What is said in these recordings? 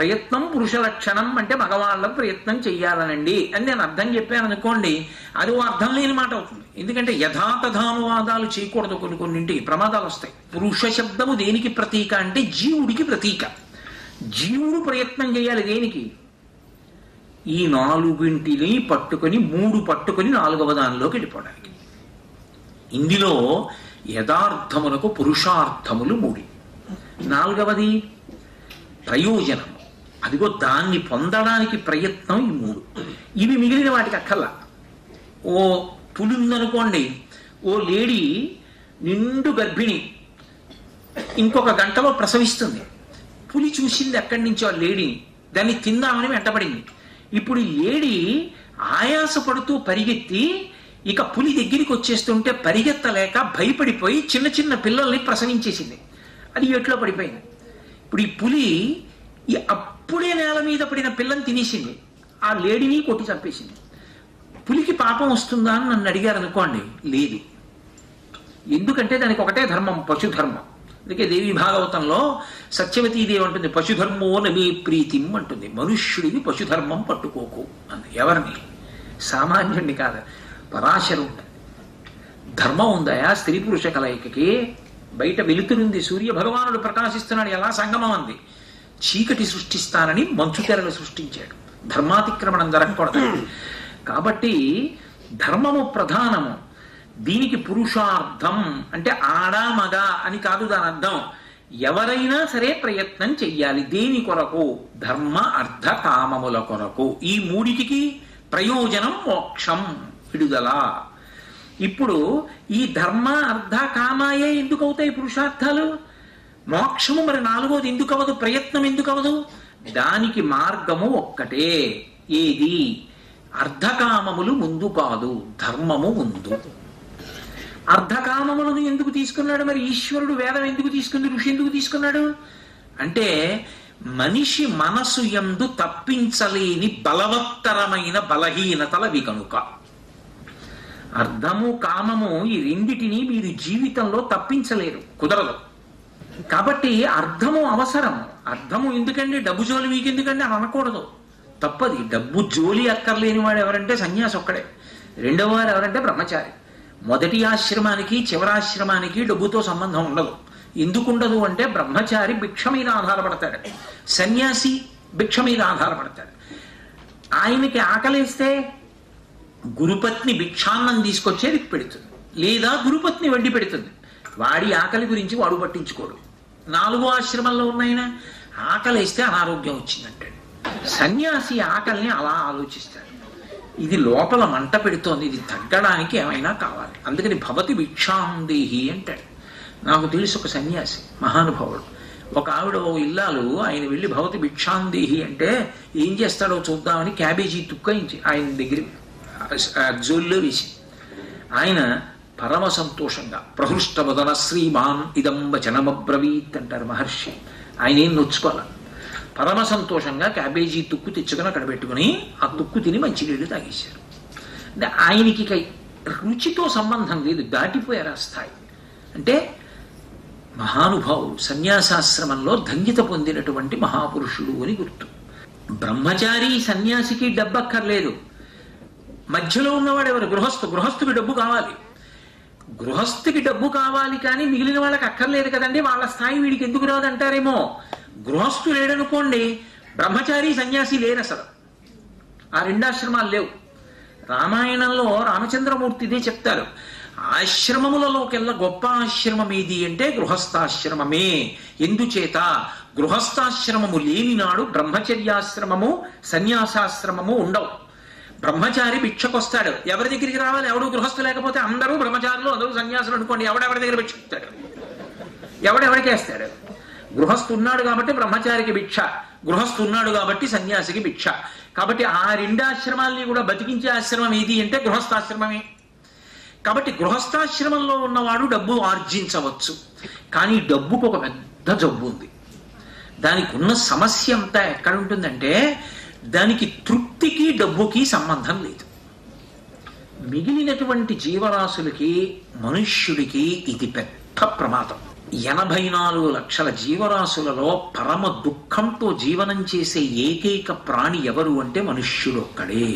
ప్రయత్నం పురుష లక్షణం అంటే మగవాళ్ళ ప్రయత్నం చెయ్యాలనండి అని నేను అర్థం చెప్పాను అనుకోండి అది ఓ అర్థం లేని మాట అవుతుంది ఎందుకంటే యథాతథానువాదాలు చేయకూడదు కొన్ని కొన్నింటికి ప్రమాదాలు వస్తాయి పురుష శబ్దము దేనికి ప్రతీక అంటే జీవుడికి ప్రతీక జీవుడు ప్రయత్నం చేయాలి దేనికి ఈ నాలుగింటిని పట్టుకొని మూడు పట్టుకొని నాలుగవ దానిలోకి వెళ్ళిపోవడానికి ఇందులో యథార్థమునకు పురుషార్థములు మూడి నాలుగవది ప్రయోజనం అదిగో దాన్ని పొందడానికి ప్రయత్నం ఈ మూడు ఇవి మిగిలిన వాటికి అక్కల్లా ఓ పులి ఉందనుకోండి ఓ లేడీ నిండు గర్భిణి ఇంకొక గంటలో ప్రసవిస్తుంది పులి చూసింది ఎక్కడి నుంచో ఆ లేడీని దాన్ని తిందామని వెంటబడింది ఇప్పుడు ఈ లేడీ ఆయాసపడుతూ పరిగెత్తి ఇక పులి దగ్గరికి వచ్చేస్తుంటే పరిగెత్తలేక భయపడిపోయి చిన్న చిన్న పిల్లల్ని ప్రసవించేసింది అది ఎట్లో పడిపోయింది ఇప్పుడు ఈ పులి ఈ అప్పుడే నేల మీద పడిన పిల్లని తినేసింది ఆ లేడీని కొట్టి చంపేసింది పులికి పాపం వస్తుందా అని నన్ను అడిగారు అనుకోండి లేదు ఎందుకంటే దానికి ఒకటే ధర్మం పశుధర్మం అందుకే దేవి భాగవతంలో సత్యవతీదేవి అంటుంది పశుధర్మో నమే ప్రీతిం అంటుంది మనుష్యుడివి పశుధర్మం పట్టుకోకు అంది ఎవరిని సామాన్యుడిని కాదు పరాశరుడు ధర్మం ఉందయా స్త్రీ పురుష కలయికకి బయట వెలుతురుంది సూర్య భగవానుడు ప్రకాశిస్తున్నాడు ఎలా సంగమం అంది చీకటి సృష్టిస్తానని మంచు తెరలు సృష్టించాడు ధర్మాతిక్రమణం జరగకూడదు కాబట్టి ధర్మము ప్రధానము దీనికి పురుషార్థం అంటే ఆడా మగ అని కాదు దాని అర్థం ఎవరైనా సరే ప్రయత్నం చెయ్యాలి దేని కొరకు ధర్మ అర్థ కామముల కొరకు ఈ మూడిటికి ప్రయోజనం మోక్షం విడుదల ఇప్పుడు ఈ ధర్మ అర్థ కామాయే ఎందుకు అవుతాయి పురుషార్థాలు మోక్షము మరి నాలుగోది ఎందుకు అవదు ప్రయత్నం ఎందుకు అవదు దానికి మార్గము ఒక్కటే ఏది అర్ధకామములు ముందు కాదు ధర్మము ముందు అర్ధకామములను ఎందుకు తీసుకున్నాడు మరి ఈశ్వరుడు వేదం ఎందుకు తీసుకుంది ఋషి ఎందుకు తీసుకున్నాడు అంటే మనిషి మనసు ఎందు తప్పించలేని బలవత్తరమైన బలహీనతలవి కనుక అర్థము కామము ఈ రెండిటిని మీరు జీవితంలో తప్పించలేరు కుదరదు కాబట్టి అర్థము అవసరం అర్థము ఎందుకండి డబ్బు జోలి మీకు ఎందుకండి అని అనకూడదు తప్పది డబ్బు జోలి అక్కర్లేని వాడు ఎవరంటే సన్యాసి ఒక్కడే రెండవ వారు ఎవరంటే బ్రహ్మచారి మొదటి ఆశ్రమానికి చివరాశ్రమానికి డబ్బుతో సంబంధం ఉండదు ఎందుకు ఉండదు అంటే బ్రహ్మచారి భిక్ష మీద ఆధారపడతాడు సన్యాసి భిక్ష మీద ఆధారపడతాడు ఆయనకి ఆకలేస్తే గురుపత్ని భిక్షాన్నం తీసుకొచ్చేది పెడుతుంది లేదా గురుపత్ని వండి పెడుతుంది వాడి ఆకలి గురించి వాడు పట్టించుకోడు నాలుగో ఆశ్రమంలో ఉన్నాయన ఆకలేస్తే అనారోగ్యం వచ్చిందంటాడు సన్యాసి ఆకలిని అలా ఆలోచిస్తాడు ఇది లోపల మంట పెడుతోంది ఇది తగ్గడానికి ఏమైనా కావాలి అందుకని భవతి భిక్షాందేహి అంటాడు నాకు తెలుసు ఒక సన్యాసి మహానుభావుడు ఒక ఆవిడ ఓ ఇల్లాలు ఆయన వెళ్ళి భవతి భిక్షాందేహి అంటే ఏం చేస్తాడో చూద్దామని క్యాబేజీ తుక్కాయించి ఆయన దగ్గర జోల్లో వేసి ఆయన పరమ సంతోషంగా ప్రహృష్టవదన శ్రీమాన్ ఇదం వచనమబ్రవీత్ అంటారు మహర్షి ఆయన ఏం నొచ్చుకోవాలి పరమ సంతోషంగా క్యాబేజీ తుక్కు తెచ్చుకొని అక్కడ పెట్టుకుని ఆ తుక్కు తిని మంచినీళ్ళు తాగేశారు అంటే ఆయనకి ఇక రుచితో సంబంధం లేదు దాటిపోయారు ఆ స్థాయి అంటే మహానుభావుడు సన్యాసాశ్రమంలో ధన్యత పొందినటువంటి మహాపురుషుడు అని గుర్తు బ్రహ్మచారి సన్యాసికి డబ్బక్కర్లేదు మధ్యలో ఉన్నవాడు ఎవరు గృహస్థు గృహస్థుకి డబ్బు కావాలి గృహస్థుకి డబ్బు కావాలి కానీ మిగిలిన వాళ్ళకి అక్కర్లేదు కదండి వాళ్ళ స్థాయి వీడికి ఎందుకు రాదంటారేమో గృహస్థు లేడనుకోండి బ్రహ్మచారి సన్యాసి లేరు అసలు ఆ రెండాశ్రమాలు లేవు రామాయణంలో రామచంద్రమూర్తి ఇదే చెప్తారు ఆశ్రమములలోకెల్లా గొప్ప ఆశ్రమం ఏది అంటే గృహస్థాశ్రమమే ఎందుచేత గృహస్థాశ్రమము లేనినాడు బ్రహ్మచర్యాశ్రమము సన్యాసాశ్రమము ఉండవు బ్రహ్మచారి భిక్షకొస్తాడు ఎవరి దగ్గరికి రావాలి ఎవడు గృహస్థు లేకపోతే అందరూ బ్రహ్మచారులు అందరూ సన్యాసులు అనుకోండి ఎవడెవరి దగ్గర భిక్షిస్తాడు ఎవడెవరికి వేస్తాడు గృహస్థు ఉన్నాడు కాబట్టి బ్రహ్మచారికి భిక్ష గృహస్థు ఉన్నాడు కాబట్టి సన్యాసికి భిక్ష కాబట్టి ఆ రెండు ఆశ్రమాల్ని కూడా బతికించే ఆశ్రమం ఏది అంటే గృహస్థాశ్రమమే కాబట్టి గృహస్థాశ్రమంలో ఉన్నవాడు డబ్బు ఆర్జించవచ్చు కానీ డబ్బుకు ఒక పెద్ద జబ్బు ఉంది దానికి ఉన్న సమస్య అంతా ఎక్కడ ఉంటుందంటే దానికి తృప్తికి డబ్బుకి సంబంధం లేదు మిగిలినటువంటి జీవరాశులకి మనుష్యుడికి ఇది పెద్ద ప్రమాదం ఎనభై నాలుగు లక్షల జీవరాశులలో పరమ దుఃఖంతో జీవనం చేసే ఏకైక ప్రాణి ఎవరు అంటే మనుష్యుడు ఒక్కడే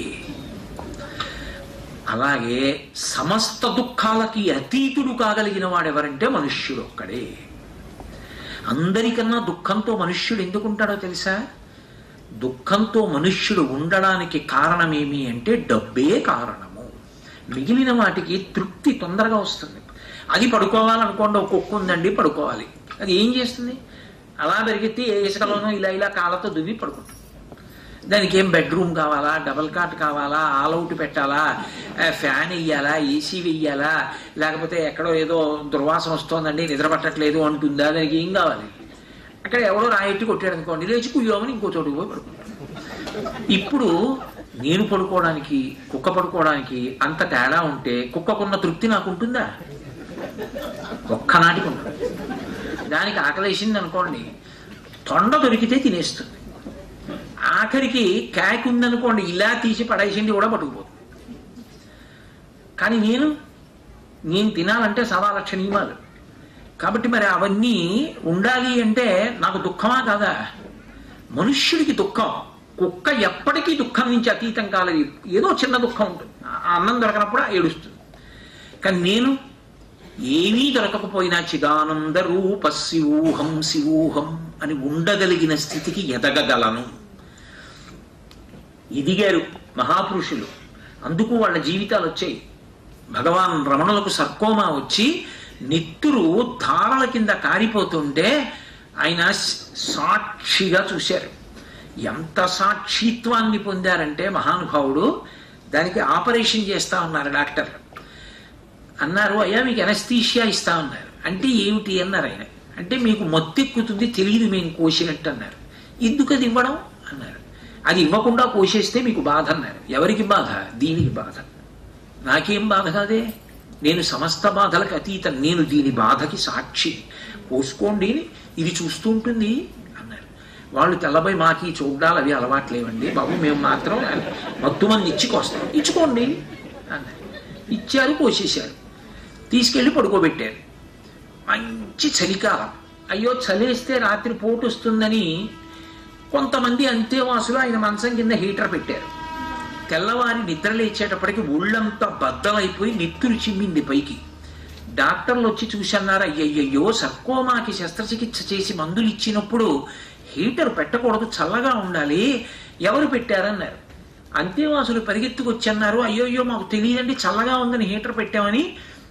అలాగే సమస్త దుఃఖాలకి అతీతుడు కాగలిగిన వాడెవరంటే మనుష్యుడు ఒక్కడే అందరికన్నా దుఃఖంతో మనుష్యుడు ఎందుకుంటాడో తెలుసా దుఃఖంతో మనుష్యుడు ఉండడానికి కారణమేమి అంటే డబ్బే కారణము మిగిలిన వాటికి తృప్తి తొందరగా వస్తుంది అది పడుకోవాలనుకోండి ఒక కుక్క ఉందండి పడుకోవాలి అది ఏం చేస్తుంది అలా పెరిగితే ఏ ఇసుకలోనో ఇలా ఇలా కాళ్ళతో దువ్వి పడుకుంటుంది దానికి ఏం బెడ్రూమ్ కావాలా డబల్ కాట్ కావాలా ఆల్అవుట్ పెట్టాలా ఆ, ఫ్యాన్ వెయ్యాలా ఏసీ వెయ్యాలా లేకపోతే ఎక్కడో ఏదో దుర్వాసన వస్తోందండి నిద్ర పట్టట్లేదు అంటుందా దానికి ఏం కావాలి అక్కడ ఎవడో రాయెట్టి కొట్టాడు అనుకోండి లేచి కుయ్యోమని ఇంకో చోటుకు పోయి పడుకుంటాడు ఇప్పుడు నేను పడుకోవడానికి కుక్క పడుకోవడానికి అంత తేడా ఉంటే కుక్కకున్న తృప్తి నాకు ఉంటుందా ఒక్కనాటికి ఉండదు దానికి ఆకలేసింది అనుకోండి తొండ దొరికితే తినేస్తుంది ఆఖరికి క్యాక్ ఉందనుకోండి ఇలా తీసి పడేసింది కూడా పట్టుకుపోతుంది కానీ నేను నేను తినాలంటే సవా లక్ష నియమాలు కాబట్టి మరి అవన్నీ ఉండాలి అంటే నాకు దుఃఖమా కాదా మనుష్యుడికి దుఃఖం కుక్క ఎప్పటికీ దుఃఖం నుంచి అతీతం కాలేదు ఏదో చిన్న దుఃఖం ఉంటుంది ఆ అన్నం దొరకనప్పుడు ఏడుస్తుంది కానీ నేను ఏమీ దొరకకపోయినా చిదానంద రూప శివూహం శివూహం అని ఉండగలిగిన స్థితికి ఎదగగలను ఎదిగారు మహాపురుషులు అందుకు వాళ్ళ జీవితాలు వచ్చాయి భగవాన్ రమణులకు సర్కోమా వచ్చి నెత్తురు ధారల కింద కారిపోతుంటే ఆయన సాక్షిగా చూశారు ఎంత సాక్షిత్వాన్ని పొందారంటే మహానుభావుడు దానికి ఆపరేషన్ చేస్తా ఉన్నారు డాక్టర్ అన్నారు అయ్యా మీకు ఎనస్థీషియా ఇస్తా ఉన్నారు అంటే ఏమిటి అన్నారు ఆయన అంటే మీకు మొత్తెక్కుతుంది తెలియదు మేము కోసినట్టు అన్నారు ఎందుకు అది ఇవ్వడం అన్నారు అది ఇవ్వకుండా కోసేస్తే మీకు బాధ అన్నారు ఎవరికి బాధ దీనికి బాధ నాకేం బాధ కాదే నేను సమస్త బాధలకు అతీతం నేను దీని బాధకి సాక్షి కోసుకోండి ఇది చూస్తూ ఉంటుంది అన్నారు వాళ్ళు తెల్లబై మాకి చూడాలి అవి అలవాట్లేవండి బాబు మేము మాత్రం మత్తు మంది ఇచ్చి కోస్తాం ఇచ్చుకోండి అన్నారు ఇచ్చారు కోసేశారు తీసుకెళ్ళి పడుకోబెట్టారు మంచి చలికాలం అయ్యో చలేస్తే రాత్రి పోటు వస్తుందని కొంతమంది అంతేవాసులు ఆయన మంచం కింద హీటర్ పెట్టారు తెల్లవారి నిద్ర లేచేటప్పటికి ఒళ్ళంతా బద్దలైపోయి నెత్తురు చిమ్మింది పైకి డాక్టర్లు వచ్చి చూసన్నారు అయ్యయ్యో సర్కోమాకి శస్త్రచికిత్స చేసి మందులు ఇచ్చినప్పుడు హీటర్ పెట్టకూడదు చల్లగా ఉండాలి ఎవరు పెట్టారన్నారు అంతేవాసులు పరిగెత్తుకొచ్చన్నారు అయ్యోయ్యో మాకు తెలియదండి చల్లగా ఉందని హీటర్ పెట్టామని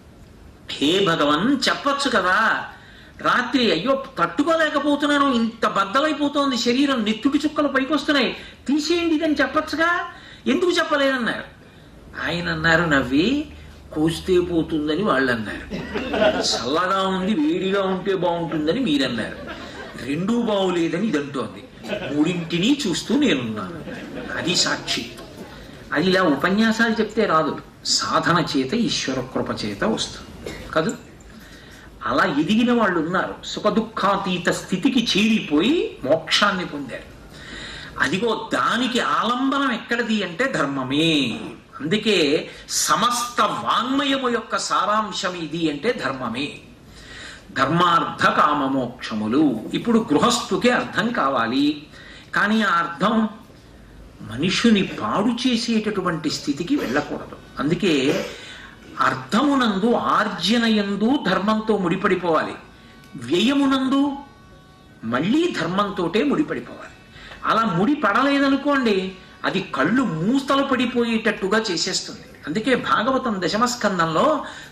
హే భగవన్ చెప్పొచ్చు కదా రాత్రి అయ్యో తట్టుకోలేకపోతున్నాను ఇంత బద్దలైపోతోంది శరీరం నెత్తుటి చుక్కలు పైకి వస్తున్నాయి తీసేయండి ఇదని చెప్పొచ్చుగా ఎందుకు చెప్పలేదన్నారు ఆయన అన్నారు నవ్వి కోస్తే పోతుందని వాళ్ళు అన్నారు చల్లగా ఉంది వేడిగా ఉంటే బాగుంటుందని మీరన్నారు రెండూ బాగులేదని ఇదంటోంది మూడింటిని చూస్తూ నేనున్నాను అది సాక్షి అది ఇలా ఉపన్యాసాలు చెప్తే రాదు సాధన చేత ఈశ్వర కృప చేత వస్తుంది కాదు అలా ఎదిగిన వాళ్ళు ఉన్నారు సుఖదుఖాతీత స్థితికి చేరిపోయి మోక్షాన్ని పొందారు అదిగో దానికి ఆలంబనం ఎక్కడిది అంటే ధర్మమే అందుకే సమస్త వాంగ్మయము యొక్క సారాంశం ఇది అంటే ధర్మమే ధర్మార్థ కామమోక్షములు ఇప్పుడు గృహస్థుకి అర్థం కావాలి కానీ ఆ అర్థం మనుషుని పాడు చేసేటటువంటి స్థితికి వెళ్ళకూడదు అందుకే అర్థమునందు ఆర్జనయందు ధర్మంతో ముడిపడిపోవాలి వ్యయమునందు మళ్ళీ ధర్మంతోటే ముడిపడిపోవాలి అలా ముడి పడలేదనుకోండి అది కళ్ళు మూస్తలు పడిపోయేటట్టుగా చేసేస్తుంది అందుకే భాగవతం దశమస్కందంలో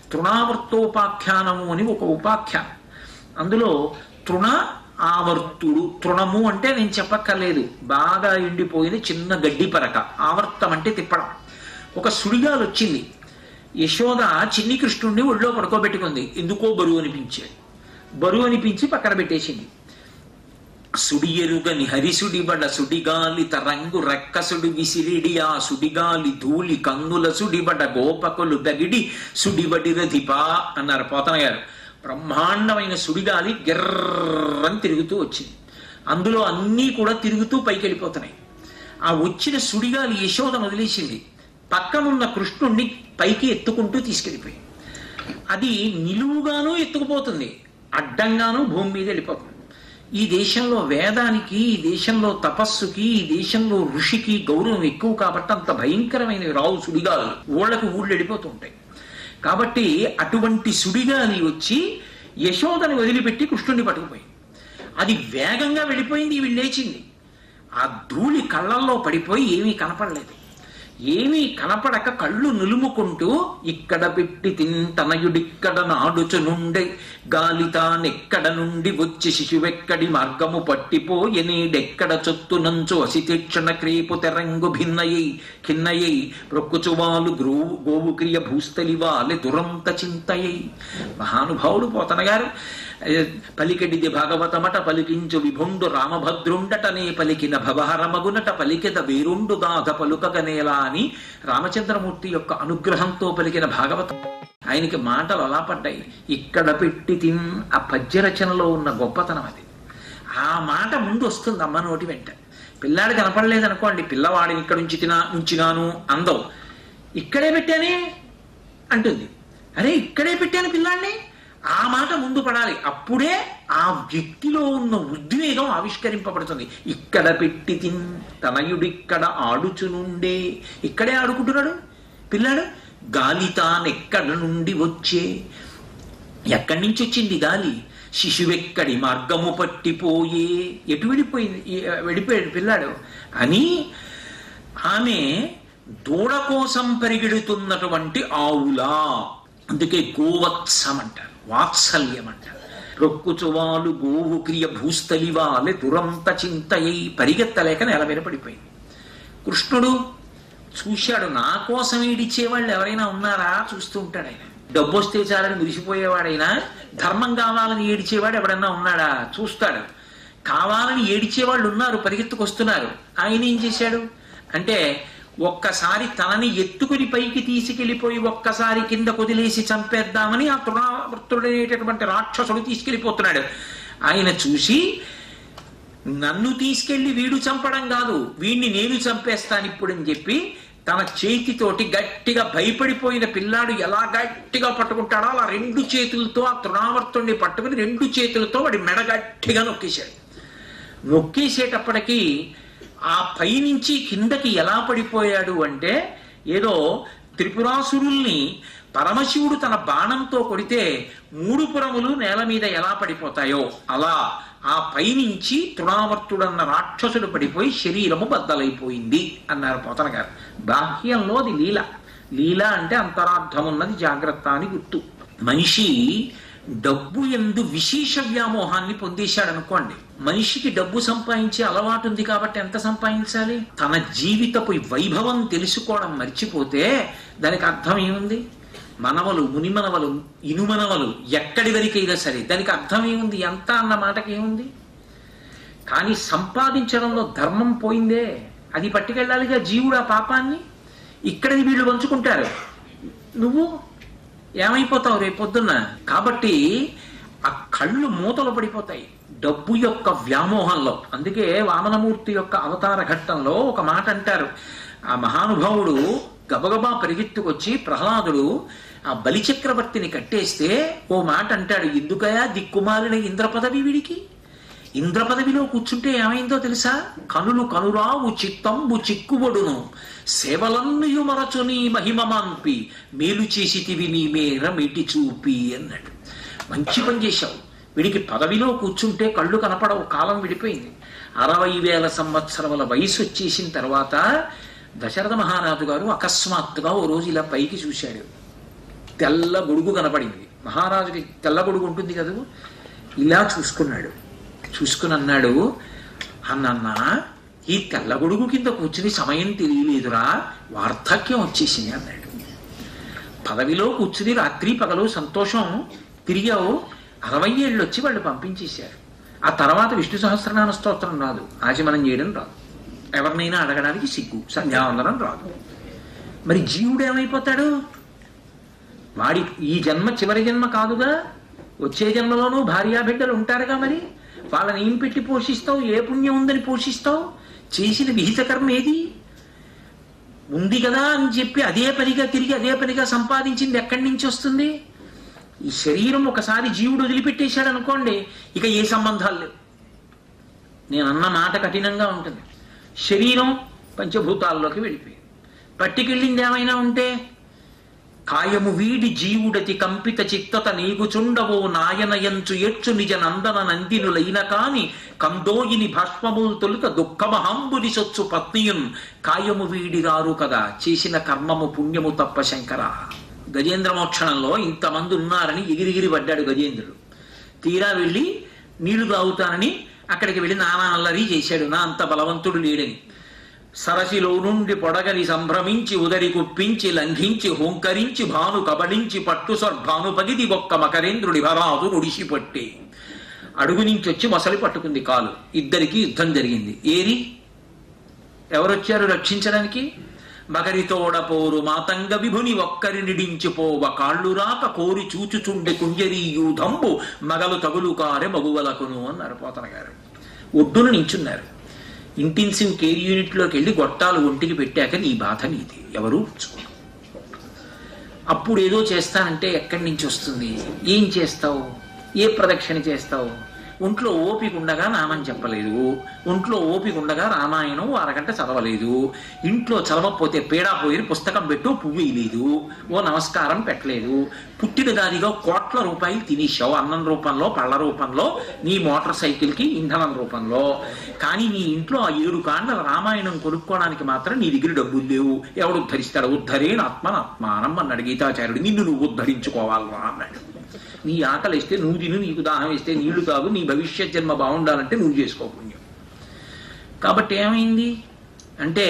తృణావర్తోపాఖ్యానము అని ఒక ఉపాఖ్యానం అందులో తృణ ఆవర్తుడు తృణము అంటే నేను చెప్పక్కర్లేదు బాగా ఎండిపోయిన చిన్న గడ్డి పరక ఆవర్తం అంటే తిప్పడం ఒక సుడిగాలు వచ్చింది యశోద చిన్ని కృష్ణుడిని ఒళ్ళో పడుకోబెట్టుకుంది ఎందుకో బరువు అనిపించాడు బరువు అనిపించి పక్కన పెట్టేసింది సుడియరుగని హరిసుడిబడ సుడిగాలి తరంగు రెక్కసుడి విసిరిడి ఆ సుడిగాలి ధూళి కంగుల సుడిబడ గోపకులు బగిడి సుడిబడి రధిపా అన్నారు పోతన గారు బ్రహ్మాండమైన సుడిగాలి గిర్రని తిరుగుతూ వచ్చింది అందులో అన్నీ కూడా తిరుగుతూ పైకి వెళ్ళిపోతున్నాయి ఆ వచ్చిన సుడిగాలి యశోద వదిలేసింది పక్కనున్న కృష్ణుణ్ణి పైకి ఎత్తుకుంటూ తీసుకెళ్ళిపోయింది అది నిలువుగాను ఎత్తుకుపోతుంది అడ్డంగాను భూమి మీద వెళ్ళిపోతుంది ఈ దేశంలో వేదానికి ఈ దేశంలో తపస్సుకి ఈ దేశంలో ఋషికి గౌరవం ఎక్కువ కాబట్టి అంత భయంకరమైన రావు సుడిగాలు ఊళ్ళకు ఊళ్ళు వెళ్ళిపోతూ ఉంటాయి కాబట్టి అటువంటి సుడిగాలి వచ్చి యశోదని వదిలిపెట్టి కృష్ణుడిని పట్టుకుపోయింది అది వేగంగా వెళ్ళిపోయింది వీళ్ళు లేచింది ఆ ధూళి కళ్ళల్లో పడిపోయి ఏమీ కనపడలేదు ఏమీ కనపడక కళ్ళు నులుముకుంటూ ఇక్కడ పెట్టి తింటనయుడిక్కడ నాడుచునుండే గాలితానెక్కడ నుండి వచ్చి శిశువెక్కడి మార్గము పట్టిపోయె నీడెక్కడ చొత్తునంచు అసితీక్షణ క్రీపు తెరంగు భిన్నయై ఖిన్నయై ప్రొక్కుచువాలు గ్రోవు గోవు క్రియ భూస్థలివాలె దురంత చింతయై మహానుభావుడు పోతన గారు ఏ, పలికెడిది భాగవతమట పలికించు విభుండు రామభద్రుండటనే పలికిన భవహరమగునట పలికెద వేరుండు గాథ పలుకగనేలా అని రామచంద్రమూర్తి యొక్క అనుగ్రహంతో పలికిన భాగవతం ఆయనకి మాటలు అలా పడ్డాయి ఇక్కడ పెట్టి తిన్ ఆ పద్య రచనలో ఉన్న గొప్పతనం అది ఆ మాట ముందు వస్తుంది అమ్మ నోటి వెంట పిల్లాడు కనపడలేదు అనుకోండి పిల్లవాడిని ఇక్కడ ఉంచి తినా ఉంచినాను అందం ఇక్కడే పెట్టానే అంటుంది అరే ఇక్కడే పెట్టాను పిల్లాడిని ఆ మాట ముందు పడాలి అప్పుడే ఆ వ్యక్తిలో ఉన్న ఉద్వేగం ఆవిష్కరింపబడుతుంది ఇక్కడ పెట్టి తిన్ తనయుడిక్కడ ఆడుచునుండే ఇక్కడే ఆడుకుంటున్నాడు పిల్లాడు గాలి తానెక్కడ నుండి వచ్చే ఎక్కడి నుంచి వచ్చింది గాలి శిశువెక్కడి మార్గము పట్టిపోయే ఎటు వెళ్ళిపోయింది ఈ- వెళ్ళిపోయాడు పిల్లాడు అని ఆమె దూడ కోసం పరిగెడుతున్నటువంటి ఆవులా అందుకే గోవత్సం అంటారు వాత్సల్యం అంటారు రొక్కుచువాలు గోవు క్రియ భూస్థలివాలే దురంత చింతయ్యి పరిగెత్తలేక నేల మీద పడిపోయింది కృష్ణుడు చూశాడు నా కోసం ఈడిచ్చేవాళ్ళు ఎవరైనా ఉన్నారా చూస్తూ ఉంటాడు ఆయన డబ్బు వస్తే చాలని మురిసిపోయేవాడైనా ధర్మం కావాలని ఏడిచేవాడు ఎవడన్నా ఉన్నాడా చూస్తాడు కావాలని ఏడిచేవాళ్ళు ఉన్నారు పరిగెత్తుకొస్తున్నారు ఆయన ఏం చేశాడు అంటే ఒక్కసారి తనని ఎత్తుకుని పైకి తీసుకెళ్లిపోయి ఒక్కసారి కింద కొదిలేసి చంపేద్దామని ఆ తృణావర్తుడనేటటువంటి రాక్షసుడు తీసుకెళ్లిపోతున్నాడు ఆయన చూసి నన్ను తీసుకెళ్లి వీడు చంపడం కాదు వీడిని నేను చంపేస్తాను ఇప్పుడు అని చెప్పి తన చేతితోటి గట్టిగా భయపడిపోయిన పిల్లాడు ఎలా గట్టిగా పట్టుకుంటాడో అలా రెండు చేతులతో ఆ తృణావర్తుడిని పట్టుకుని రెండు చేతులతో వాడి మెడ గట్టిగా నొక్కేశాడు నొక్కేసేటప్పటికి ఆ పైనుంచి కిందకి ఎలా పడిపోయాడు అంటే ఏదో త్రిపురాసురుల్ని పరమశివుడు తన బాణంతో కొడితే మూడు పురములు నేల మీద ఎలా పడిపోతాయో అలా ఆ పైనుంచి తృణావర్తుడన్న రాక్షసుడు పడిపోయి శరీరము బద్దలైపోయింది అన్నారు పోతన గారు బాహ్యంలో అది లీల లీల అంటే అంతరార్థం ఉన్నది జాగ్రత్త అని గుర్తు మనిషి డబ్బు ఎందు విశేష వ్యామోహాన్ని పొందేశాడు అనుకోండి మనిషికి డబ్బు సంపాదించే అలవాటు ఉంది కాబట్టి ఎంత సంపాదించాలి తన జీవితపు వైభవం తెలుసుకోవడం మర్చిపోతే దానికి అర్థం ఏముంది మనవలు మునిమనవలు ఇనుమనవలు ఎక్కడి వరకైనా సరే దానికి అర్థం ఏముంది ఎంత అన్న మాటకి ఏముంది కానీ సంపాదించడంలో ధర్మం పోయిందే అది పట్టుకెళ్ళాలిగా జీవుడు ఆ పాపాన్ని ఇక్కడిది వీళ్ళు పంచుకుంటారు నువ్వు ఏమైపోతావు రేపు పొద్దున్న కాబట్టి ఆ కళ్ళు మూతలు పడిపోతాయి డబ్బు యొక్క వ్యామోహంలో అందుకే వామనమూర్తి యొక్క అవతార ఘట్టంలో ఒక మాట అంటారు ఆ మహానుభావుడు గబగబా పరిగెత్తుకొచ్చి ప్రహ్లాదుడు ఆ బలిచక్రవర్తిని కట్టేస్తే ఓ మాట అంటాడు ఎందుకయా దిక్కుమాలిన ఇంద్ర పదవి వీడికి ఇంద్ర పదవిలో కూర్చుంటే ఏమైందో తెలుసా కనులు కనురావు చిత్తంబు చిక్కుబడును సేవలన్నయు మరచు నీ మహిమ మాన్పి మేలు చేసితివి నీ మేర మిటి చూపి అన్నాడు మంచి పని చేశావు వీడికి పదవిలో కూర్చుంటే కళ్ళు కనపడవు కాలం విడిపోయింది అరవై వేల సంవత్సరముల వయసు వచ్చేసిన తర్వాత దశరథ మహారాజు గారు అకస్మాత్తుగా ఓ రోజు ఇలా పైకి చూశాడు తెల్ల గొడుగు కనపడింది మహారాజుకి తెల్ల గొడుగు ఉంటుంది కదా ఇలా చూసుకున్నాడు చూసుకుని అన్నాడు అన్నన్నా ఈ తెల్ల గొడుగు కింద కూర్చుని సమయం తెలియలేదురా వార్ధక్యం వచ్చేసింది అన్నాడు పదవిలో కూర్చుని రాత్రి పగలు సంతోషం తిరిగావు అరవై ఏళ్ళు వచ్చి వాళ్ళు పంపించేశారు ఆ తర్వాత విష్ణు సహస్రనామ స్తోత్రం రాదు ఆచమనం చేయడం రాదు ఎవరినైనా అడగడానికి సిగ్గు సంధ్యావందనం రాదు మరి జీవుడు ఏమైపోతాడు వాడి ఈ జన్మ చివరి జన్మ కాదుగా వచ్చే జన్మలోనూ భార్యా బిడ్డలు ఉంటారుగా మరి వాళ్ళని ఏం పెట్టి పోషిస్తావు ఏ పుణ్యం ఉందని పోషిస్తావు చేసిన విహిత కర్మ ఏది ఉంది కదా అని చెప్పి అదే పనిగా తిరిగి అదే పనిగా సంపాదించింది ఎక్కడి నుంచి వస్తుంది ఈ శరీరం ఒకసారి జీవుడు వదిలిపెట్టేశాడు అనుకోండి ఇక ఏ సంబంధాలు లేవు నేను అన్న మాట కఠినంగా ఉంటుంది శరీరం పంచభూతాల్లోకి వెళ్ళిపోయింది పట్టికెళ్ళింది ఏమైనా ఉంటే కాయము వీడి జీవుడతి కంపిత చిత్తత నీగుచుండవో నాయనయంచు ఎచ్చు నిజ నందన నందినులైన కాని కందోయిని భస్మములు తొలుత దుఃఖమహంబుని సొచ్చు పత్నియున్ కాయము వీడిరారు కదా చేసిన కర్మము పుణ్యము తప్ప శంకర గజేంద్ర మోక్షణంలో ఇంతమంది ఉన్నారని ఎగిరిగిరి పడ్డాడు గజేంద్రుడు తీరా వెళ్ళి నీళ్లు తాగుతానని అక్కడికి వెళ్ళి నానా అల్లరి చేశాడు నా అంత బలవంతుడు లేడని సరసిలో నుండి పొడగని సంభ్రమించి ఉదరి కుప్పించి లంఘించి హోంకరించి భాను కబడించి పట్టు సర్భాను పగిది ఒక్క మకరేంద్రుడి భరాదు నుడిసి పట్టి అడుగు నుంచి వచ్చి మొసలి పట్టుకుంది కాలు ఇద్దరికి యుద్ధం జరిగింది ఏరి ఎవరొచ్చారు రక్షించడానికి మగరితోడ పోరు మాతంగ విభుని ఒక్కరి నిడించిపోవ కాళ్ళు రాక కోరి చూచుచుండె కుంజరీయూధంబు మగలు తగులు కారె మగువలకును అన్నారు పోతన గారు ఒడ్డున నించున్నారు ఇంటెన్సివ్ కేర్ యూనిట్లోకి వెళ్ళి గొట్టాలు ఒంటికి పెట్టాక నీ బాధ నీది ఎవరు ఉంచుకోరు అప్పుడు ఏదో చేస్తానంటే ఎక్కడి నుంచి వస్తుంది ఏం చేస్తావు ఏ ప్రదక్షిణ చేస్తావు ఒంట్లో ఓపిక ఉండగా నామం చెప్పలేదు ఒంట్లో ఓపిక ఉండగా రామాయణం ఓ అరగంట చదవలేదు ఇంట్లో చదవకపోతే పీడా పోయి పుస్తకం పెట్టు పువ్వు వేయలేదు ఓ నమస్కారం పెట్టలేదు పుట్టిన దానిగా కోట్ల రూపాయలు తినేసావు అన్నం రూపంలో పళ్ళ రూపంలో నీ మోటార్ సైకిల్కి ఇంధనం రూపంలో కానీ నీ ఇంట్లో ఆ ఏడు కాండ రామాయణం కొనుక్కోవడానికి మాత్రం నీ దగ్గర డబ్బులు లేవు ఎవడు ఉద్ధరిస్తాడు ఉద్ధరేణ ఆత్మనాత్మానం అన్నాడు గీతాచార్యుడు నిన్ను నువ్వు ఉద్ధరించుకోవాలరా అన్నాడు నీ ఆకలి ఇస్తే నువ్వు తిను నీకు దాహం ఇస్తే నీళ్లు తాగు నీ భవిష్యత్ జన్మ బాగుండాలంటే నువ్వు చేసుకో పుణ్యం కాబట్టి ఏమైంది అంటే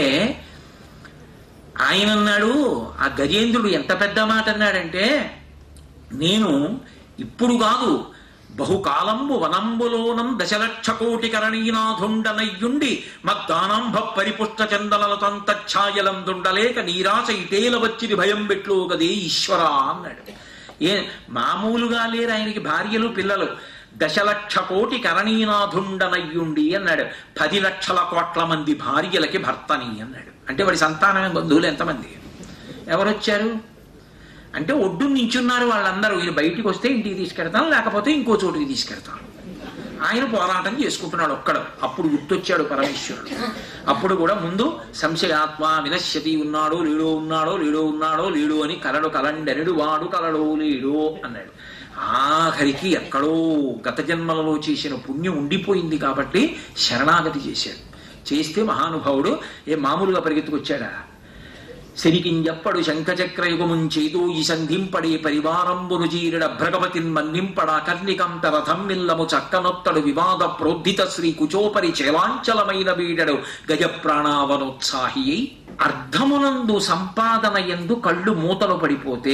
ఆయన అన్నాడు ఆ గజేంద్రుడు ఎంత పెద్ద మాట అన్నాడంటే నేను ఇప్పుడు కాదు బహుకాలంబు వనంబులోనం దశలక్ష కోటి కరణీనాథుండనయ్యుండి మద్దానాంభ పరిపుష్ట చందనలతంతఛాయలందుండలేక నీరాశ ఇటేల వచ్చిది భయం పెట్లు గదే ఈశ్వరా అన్నాడు ఏ మామూలుగా లేరు ఆయనకి భార్యలు పిల్లలు దశలక్ష కోటి కరణీనాథుండనయ్యుండి అన్నాడు పది లక్షల కోట్ల మంది భార్యలకి భర్తని అన్నాడు అంటే వాడి సంతానమే బంధువులు ఎంతమంది ఎవరొచ్చారు అంటే ఒడ్డు నించున్నారు వాళ్ళందరూ ఈయన బయటికి వస్తే ఇంటికి తీసుకెడతాం లేకపోతే ఇంకో చోటుకి తీసుకెడతాం ఆయన పోరాటం చేసుకుంటున్నాడు ఒక్కడు అప్పుడు గుర్తొచ్చాడు పరమేశ్వరుడు అప్పుడు కూడా ముందు సంశయాత్మ వినశ్యతి ఉన్నాడో లేడో ఉన్నాడో లేడో ఉన్నాడో లేడో అని కలడు కలండనుడు వాడు కలడో లేడో అన్నాడు ఆఖరికి ఎక్కడో గత జన్మలలో చేసిన పుణ్యం ఉండిపోయింది కాబట్టి శరణాగతి చేశాడు చేస్తే మహానుభావుడు ఏ మామూలుగా పరిగెత్తుకొచ్చాడా శనికింజప్పడు శంఖచక్రయుగముం చేదో ఈ సంధింపడే పరివారంబును జీరిడ భ్రగవతిన్ మన్నింపడ కర్ణికంత రథం మిల్లము చక్కనొత్తడు వివాద ప్రోద్ధిత శ్రీ కుచోపరి చేలాంచలమైన వీడడు గజ ప్రాణావనోత్సాహి అర్ధమునందు సంపాదన ఎందు కళ్ళు మూతలు పడిపోతే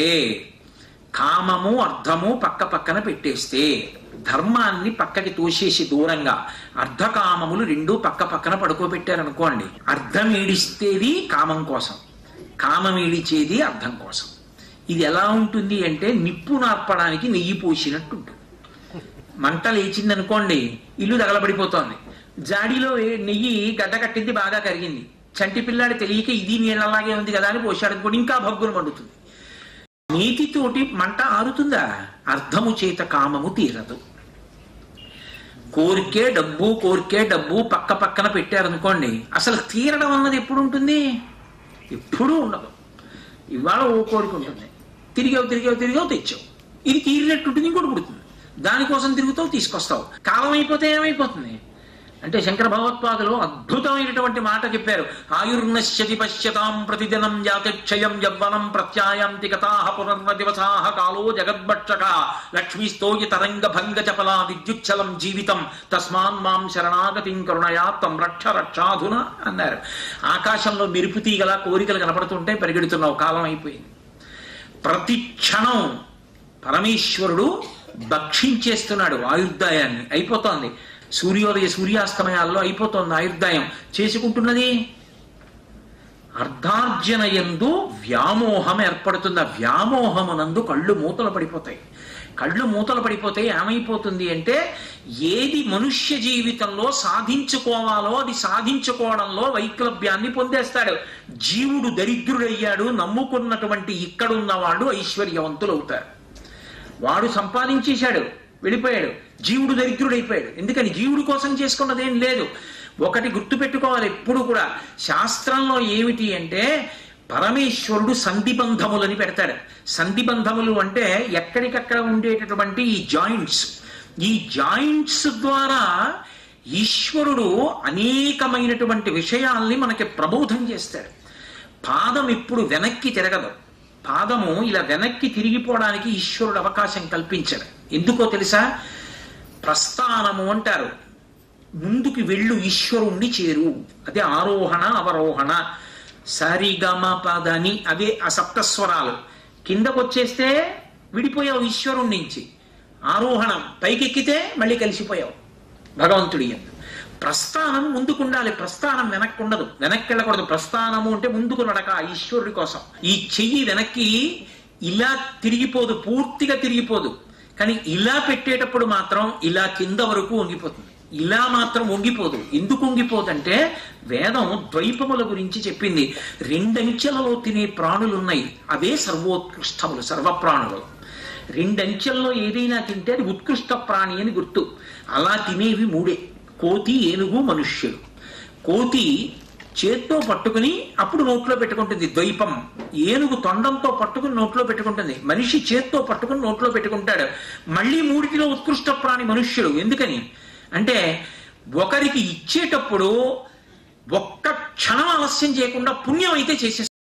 కామము అర్థము పక్క పక్కన పెట్టేస్తే ధర్మాన్ని పక్కకి తోసేసి దూరంగా అర్ధకామములు రెండు పక్క పక్కన పడుకోబెట్టారనుకోండి అర్థం ఈడిస్తేది కామం కోసం కామం ఈడిచేది అర్థం కోసం ఇది ఎలా ఉంటుంది అంటే నిప్పు నార్పడానికి నెయ్యి పోసినట్టు ఉంటుంది మంట లేచింది అనుకోండి ఇల్లు తగలబడిపోతోంది జాడీలో ఏ- నెయ్యి గడ్డ కట్టింది బాగా కరిగింది చంటి పిల్లాడి తెలియక ఇది నీళ్ళలాగే ఉంది కదా అని పోశాడు అనుకోండి ఇంకా భగ్గును మండుతుంది నీతితోటి మంట ఆరుతుందా అర్థము చేత కామము తీరదు కోరికే డబ్బు కోరికే డబ్బు పక్క పక్కన పెట్టారనుకోండి అసలు తీరడం అన్నది ఎప్పుడు ఉంటుంది ఎప్పుడూ ఉండదు ఇవాళ ఓ కోరిక ఉంటుంది తిరిగావు తిరిగావు తిరిగావు తెచ్చావు ఇది తీరినట్టుంటుంది ఇంకోటి పుడుతుంది దానికోసం తిరుగుతావు తీసుకొస్తావు కాలం అయిపోతే ఏమైపోతుంది అంటే శంకర భగవత్పాదులు అద్భుతమైనటువంటి మాట చెప్పారు ఆయుర్నశ్యతి పశ్యతాం ప్రతిదినం జాతిక్షయం యవ్వనం ప్రత్యాయాంతి కథాహ పునర్న దివసాహ కాలో జగద్భక్షక లక్ష్మీస్తోయి తరంగ భంగ చపలా విద్యుచ్చలం జీవితం తస్మాన్ మాం శరణాగతిం కరుణయా తం రక్ష రక్షాధున అన్నారు ఆకాశంలో మెరుపు తీగల కోరికలు కనపడుతుంటే పరిగెడుతున్నావు కాలం అయిపోయింది ప్రతి క్షణం పరమేశ్వరుడు భక్షించేస్తున్నాడు ఆయుర్దాయాన్ని అయిపోతోంది సూర్యోదయ సూర్యాస్తమయాల్లో అయిపోతోంది ఆయుర్దాయం చేసుకుంటున్నది అర్ధార్జన ఎందు వ్యామోహం ఏర్పడుతుంది ఆ వ్యామోహమునందు కళ్ళు మూతలు పడిపోతాయి కళ్ళు మూతలు పడిపోతే ఏమైపోతుంది అంటే ఏది మనుష్య జీవితంలో సాధించుకోవాలో అది సాధించుకోవడంలో వైక్లభ్యాన్ని పొందేస్తాడు జీవుడు దరిద్రుడయ్యాడు నమ్ముకున్నటువంటి ఇక్కడున్న వాళ్ళు ఐశ్వర్యవంతులు అవుతారు వాడు సంపాదించేశాడు వెళ్ళిపోయాడు జీవుడు దరిద్రుడైపోయాడు ఎందుకని జీవుడి కోసం చేసుకున్నదేం లేదు ఒకటి గుర్తుపెట్టుకోవాలి ఎప్పుడు కూడా శాస్త్రంలో ఏమిటి అంటే పరమేశ్వరుడు సంధిబంధములని పెడతాడు సంధిబంధములు అంటే ఎక్కడికక్కడ ఉండేటటువంటి ఈ జాయింట్స్ ఈ జాయింట్స్ ద్వారా ఈశ్వరుడు అనేకమైనటువంటి విషయాల్ని మనకి ప్రబోధం చేస్తాడు పాదం ఇప్పుడు వెనక్కి తిరగదు పాదము ఇలా వెనక్కి తిరిగిపోవడానికి ఈశ్వరుడు అవకాశం కల్పించాడు ఎందుకో తెలుసా ప్రస్థానము అంటారు ముందుకు వెళ్ళు ఈశ్వరుణ్ణి చేరు అదే ఆరోహణ అవరోహణ సరిగమ పదని అవే ఆ సప్తస్వరాలు కిందకు వచ్చేస్తే విడిపోయావు ఈశ్వరుడి నుంచి ఆరోహణం పైకెక్కితే మళ్ళీ కలిసిపోయావు భగవంతుడి ఎందు ప్రస్థానం ముందుకు ఉండాలి ప్రస్థానం వెనక్కి ఉండదు వెనక్కి వెళ్ళకూడదు ప్రస్థానము అంటే ముందుకు నడక ఆ ఈశ్వరుడి కోసం ఈ చెయ్యి వెనక్కి ఇలా తిరిగిపోదు పూర్తిగా తిరిగిపోదు కానీ ఇలా పెట్టేటప్పుడు మాత్రం ఇలా కింద వరకు వంగిపోతుంది ఇలా మాత్రం వంగిపోదు ఎందుకు వంగిపోదంటే వేదం ద్వైపముల గురించి చెప్పింది రెండంచెలలో తినే ప్రాణులు ఉన్నాయి అవే సర్వోత్కృష్టములు సర్వప్రాణులు రెండంచెల్లో ఏదైనా తింటే అది ఉత్కృష్ట ప్రాణి అని గుర్తు అలా తినేవి మూడే కోతి ఏనుగు మనుష్యులు కోతి చేత్తో పట్టుకుని అప్పుడు నోట్లో పెట్టుకుంటుంది ద్వైపం ఏనుగు తొండంతో పట్టుకుని నోట్లో పెట్టుకుంటుంది మనిషి చేత్తో పట్టుకుని నోట్లో పెట్టుకుంటాడు మళ్ళీ మూడిటిలో ఉత్కృష్ట ప్రాణి మనుష్యుడు ఎందుకని అంటే ఒకరికి ఇచ్చేటప్పుడు ఒక్క క్షణం ఆలస్యం చేయకుండా పుణ్యం అయితే చేసేస్తాడు